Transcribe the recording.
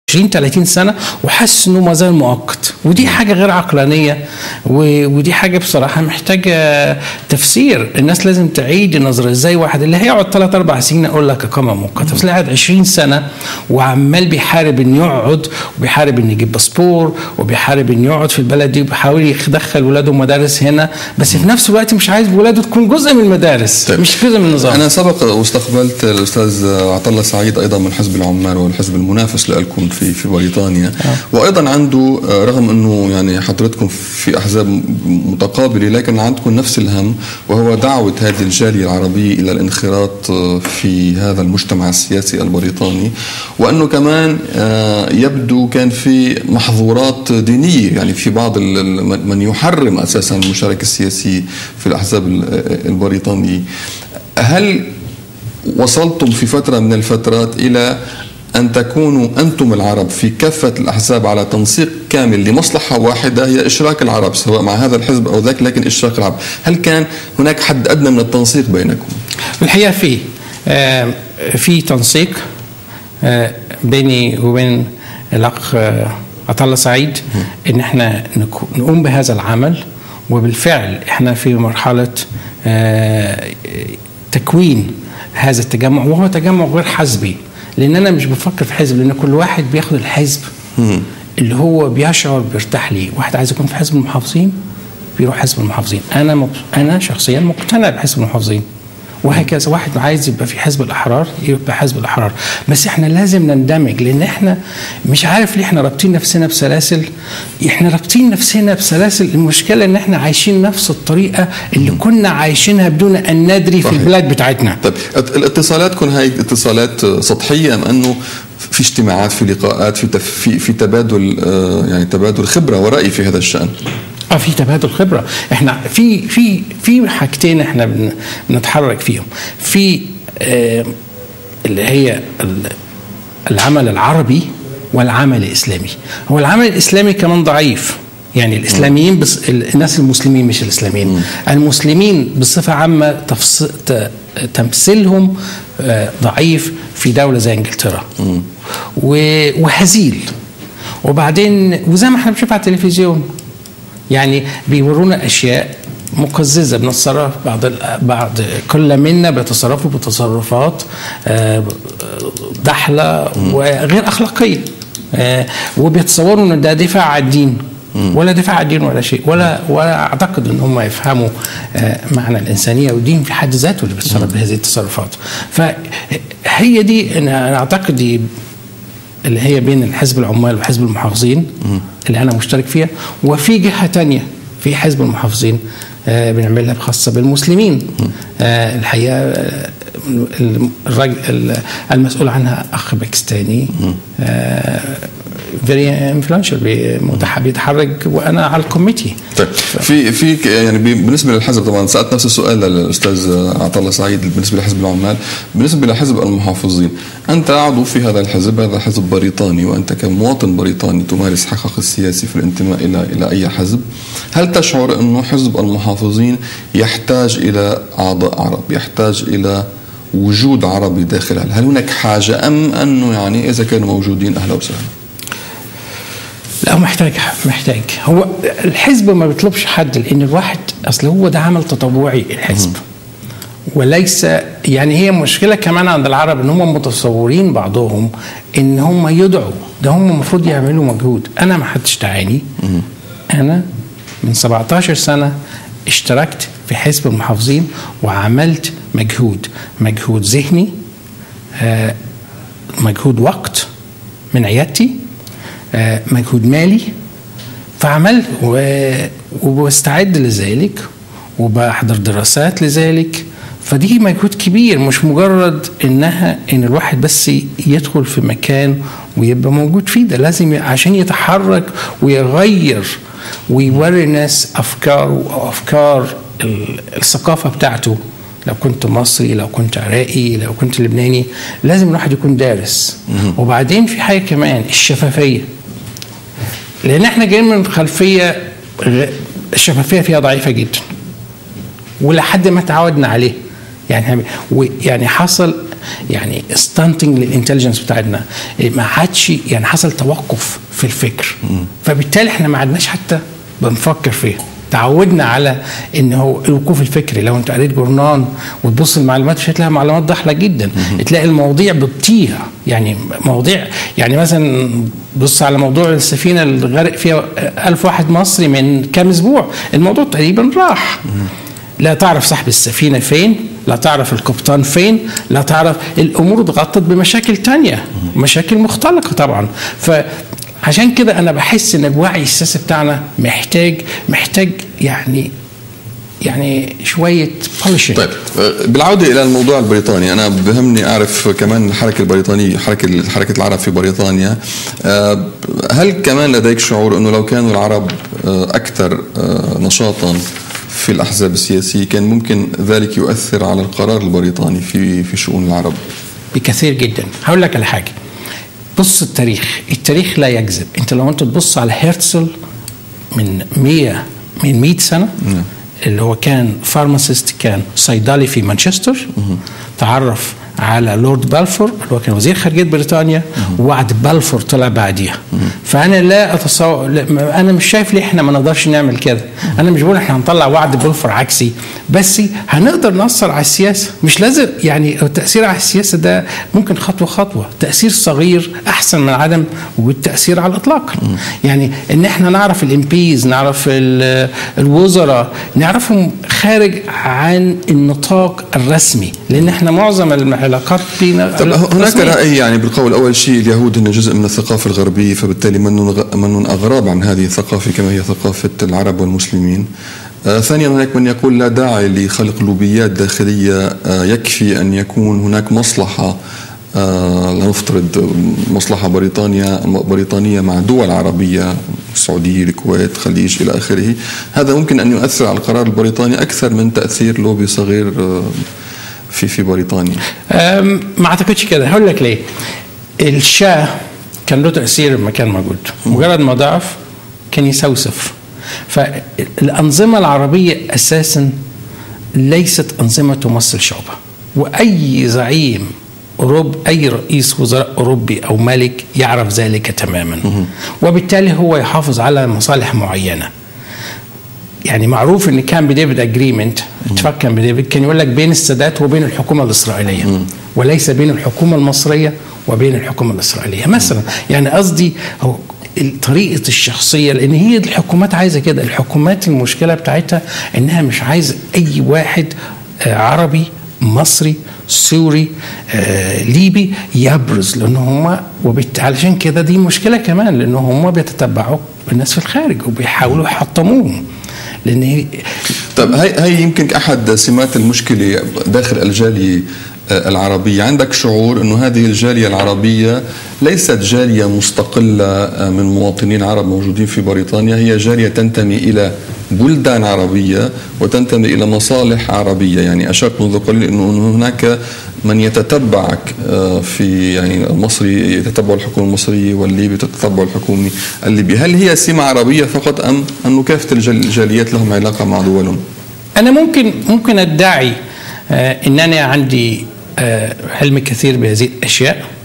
20 30 سنه وحاسس انه ما زال مؤقت ودي حاجه غير عقلانيه و- ودي حاجه بصراحه محتاجه تفسير الناس لازم تعيد النظر ازاي واحد اللي هيقعد 3 4 سنين اقول لك اقامه مؤقته بس اللي قاعد 20 سنه وعمال بيحارب انه يقعد وبيحارب انه يجيب باسبور وبيحارب انه يقعد في البلد دي وبيحاول يدخل ولاده مدارس هنا بس في نفس الوقت مش عايز ولاده تكون جزء من المدارس طيب. مش جزء من النظام انا سبق واستقبلت الاستاذ عطله سعيد ايضا من حزب العمال والحزب المنافس لكم في في بريطانيا وايضا عنده آه، رغم انه يعني حضرتكم في احزاب متقابله لكن عندكم نفس الهم وهو دعوه هذه الجاليه العربيه الى الانخراط آه، في هذا المجتمع السياسي البريطاني وانه كمان آه، يبدو كان في محظورات دينيه يعني في بعض ال- ال- من يحرم اساسا المشاركه السياسيه في الاحزاب ال- البريطانيه هل وصلتم في فترة من الفترات إلى أن تكونوا أنتم العرب في كافة الأحزاب على تنسيق كامل لمصلحة واحدة هي إشراك العرب سواء مع هذا الحزب أو ذاك لكن إشراك العرب هل كان هناك حد أدنى من التنسيق بينكم الحقيقه في آه، في تنسيق آه، بيني وبين الاخ آه، عطا الله سعيد ان احنا نكو- نقوم بهذا العمل وبالفعل احنا في مرحله آه، تكوين هذا التجمع وهو تجمع غير حزبي لان انا مش بفكر في حزب لان كل واحد بياخد الحزب اللي هو بيشعر بيرتاح ليه واحد عايز يكون في حزب المحافظين بيروح حزب المحافظين انا مب... انا شخصيا مقتنع بحزب المحافظين وهكذا واحد عايز يبقى في حزب الاحرار يبقى حزب الاحرار بس احنا لازم نندمج لان احنا مش عارف ليه احنا رابطين نفسنا بسلاسل احنا رابطين نفسنا بسلاسل المشكله ان احنا عايشين نفس الطريقه اللي كنا عايشينها بدون ان ندري في صحيح. البلاد بتاعتنا طيب الاتصالاتكم هاي اتصالات سطحية أم أنه في اجتماعات في لقاءات في تف- في, في تبادل آه، يعني تبادل خبرة ورأي في هذا الشأن اه في تبادل خبره احنا في في في حاجتين احنا بن- بنتحرك فيهم في آه اللي هي ال- العمل العربي والعمل الاسلامي هو العمل الاسلامي كمان ضعيف يعني الاسلاميين بس الناس المسلمين مش الاسلاميين المسلمين بصفه عامه تفص... ت... تمثيلهم آه، ضعيف في دوله زي انجلترا و... وهزيل وبعدين وزي ما احنا بنشوف على التلفزيون يعني بيورونا اشياء مقززه بنتصرف بعض ال- بعض كل منا بيتصرفوا بتصرفات آه، ضحله وغير اخلاقيه آه، وبيتصوروا ان ده دفاع عن الدين ولا دفاع عن الدين ولا شيء ولا ولا اعتقد ان هم يفهموا آه، معنى الانسانيه والدين في حد ذاته اللي بيتصرف بهذه التصرفات فهي دي انا أنا اعتقد دي اللي هي بين الحزب العمال وحزب المحافظين اللي انا مشترك فيها وفي جهه تانية في حزب المحافظين آه، بنعملها خاصه بالمسلمين آه، الحقيقه آه، الراجل ال- المسؤول عنها اخ باكستاني فيري انفلونشال بيتحرك وانا على الكوميتي طيب في في ك- يعني ب- بالنسبه للحزب طبعا سالت نفس السؤال للاستاذ عطا الله سعيد بالنسبه لحزب العمال بالنسبه لحزب المحافظين انت عضو في هذا الحزب هذا حزب بريطاني وانت كمواطن بريطاني تمارس حقك السياسي في الانتماء الى الى اي حزب هل تشعر انه حزب المحافظين يحتاج الى اعضاء عرب يحتاج الى وجود عربي داخلها هل هناك حاجه ام انه يعني اذا كانوا موجودين اهلا وسهلا لا هو محتاج محتاج هو الحزب ما بيطلبش حد لان الواحد اصل هو ده عمل تطوعي الحزب وليس يعني هي مشكله كمان عند العرب ان هم متصورين بعضهم ان هم يدعوا ده هم المفروض يعملوا مجهود انا ما حدش دعاني انا من 17 سنه اشتركت في حزب المحافظين وعملت مجهود مجهود ذهني آه، مجهود وقت من عيادتي آه، مجهود مالي فعملت و- وبستعد لذلك وبحضر دراسات لذلك فدي مجهود كبير مش مجرد انها ان الواحد بس يدخل في مكان ويبقى موجود فيه ده لازم ي- عشان يتحرك ويغير ويوري الناس افكار وافكار ال- الثقافه بتاعته لو كنت مصري لو كنت عراقي لو كنت لبناني لازم الواحد يكون دارس وبعدين في حاجه كمان الشفافيه لان احنا جايين من خلفيه غ- الشفافيه فيها ضعيفه جدا ولحد ما تعودنا عليه يعني يعني حصل يعني ستانتنج للانتليجنس بتاعتنا ما عادش يعني حصل توقف في الفكر فبالتالي احنا ما عدناش حتى بنفكر فيها تعودنا على ان هو الوقوف الفكري لو انت قريت جورنان وتبص المعلومات مش هتلاقي معلومات ضحله جدا تلاقي المواضيع بتطير يعني مواضيع يعني مثلا بص على موضوع السفينه اللي غرق فيها ألف واحد مصري من كام اسبوع الموضوع تقريبا راح لا تعرف صاحب السفينه فين لا تعرف القبطان فين لا تعرف الامور اتغطت بمشاكل تانية مشاكل مختلقه طبعا ف عشان كده انا بحس ان الوعي السياسي بتاعنا محتاج محتاج يعني يعني شويه بولشنج طيب بالعوده الى الموضوع البريطاني انا بهمني اعرف كمان الحركه البريطانيه حركه حركه العرب في بريطانيا هل كمان لديك شعور انه لو كانوا العرب اكثر نشاطا في الاحزاب السياسيه كان ممكن ذلك يؤثر على القرار البريطاني في في شؤون العرب بكثير جدا هقول لك على حاجه بص التاريخ التاريخ لا يكذب انت لو انت تبص على هيرتزل من 100 من 100 سنه نعم. اللي هو كان فارماسيست كان صيدلي في مانشستر تعرف على لورد بالفور اللي هو كان وزير خارجيه بريطانيا ووعد بالفور طلع بعديها فانا لا اتصور لا انا مش شايف ليه احنا ما نقدرش نعمل كده انا مش بقول احنا هنطلع وعد بالفور عكسي بس هنقدر نأثر على السياسه مش لازم يعني التاثير على السياسه ده ممكن خطوه خطوه تاثير صغير احسن من عدم وجود تاثير على الاطلاق يعني ان احنا نعرف الامبيز نعرف الوزراء نعرفهم خارج عن النطاق الرسمي لان احنا معظم العلاقات بينا طب هناك راي يعني بالقول اول شيء اليهود هن جزء من الثقافه الغربيه فبالتالي منهم اغراب عن هذه الثقافه كما هي ثقافه العرب والمسلمين آه ثانيا هناك من يقول لا داعي لخلق لوبيات داخليه آه يكفي ان يكون هناك مصلحه آه لنفترض مصلحة بريطانيا بريطانية مع دول عربية السعودية الكويت الخليج إلى آخره هذا ممكن أن يؤثر على القرار البريطاني أكثر من تأثير لوبي صغير آه في في بريطانيا ما أعتقدش كده هقول لك ليه الشاه كان له تأثير لما كان موجود مجرد ما ضعف كان يسوسف فالأنظمة العربية أساسا ليست أنظمة تمثل شعوبها وأي زعيم أوروب أي رئيس وزراء أوروبي أو ملك يعرف ذلك تماما وبالتالي هو يحافظ على مصالح معينة يعني معروف ان كان بديفيد اجريمنت اتفاق كان بديفيد كان يقول لك بين السادات وبين الحكومه الاسرائيليه وليس بين الحكومه المصريه وبين الحكومه الاسرائيليه مثلا يعني قصدي هو طريقه الشخصيه لان هي الحكومات عايزه كده الحكومات المشكله بتاعتها انها مش عايزه اي واحد عربي مصري سوري آه، ليبي يبرز لان هم وبالتالي علشان كده دي مشكله كمان لان هم بيتتبعوا الناس في الخارج وبيحاولوا يحطموهم لان هي طيب هي هي يمكن احد سمات المشكله داخل الجاليه العربية عندك شعور أنه هذه الجالية العربية ليست جالية مستقلة من مواطنين عرب موجودين في بريطانيا هي جالية تنتمي إلى بلدان عربية وتنتمي إلى مصالح عربية يعني أشرت منذ قليل أنه هناك من يتتبعك في يعني المصري يتتبع الحكومة المصرية والليبي تتتبع الحكومة الليبية هل هي سمة عربية فقط أم أنه كافة الجاليات لهم علاقة مع دولهم أنا ممكن ممكن أدعي آه، أن أنا عندي آه، علم كثير بهذه الأشياء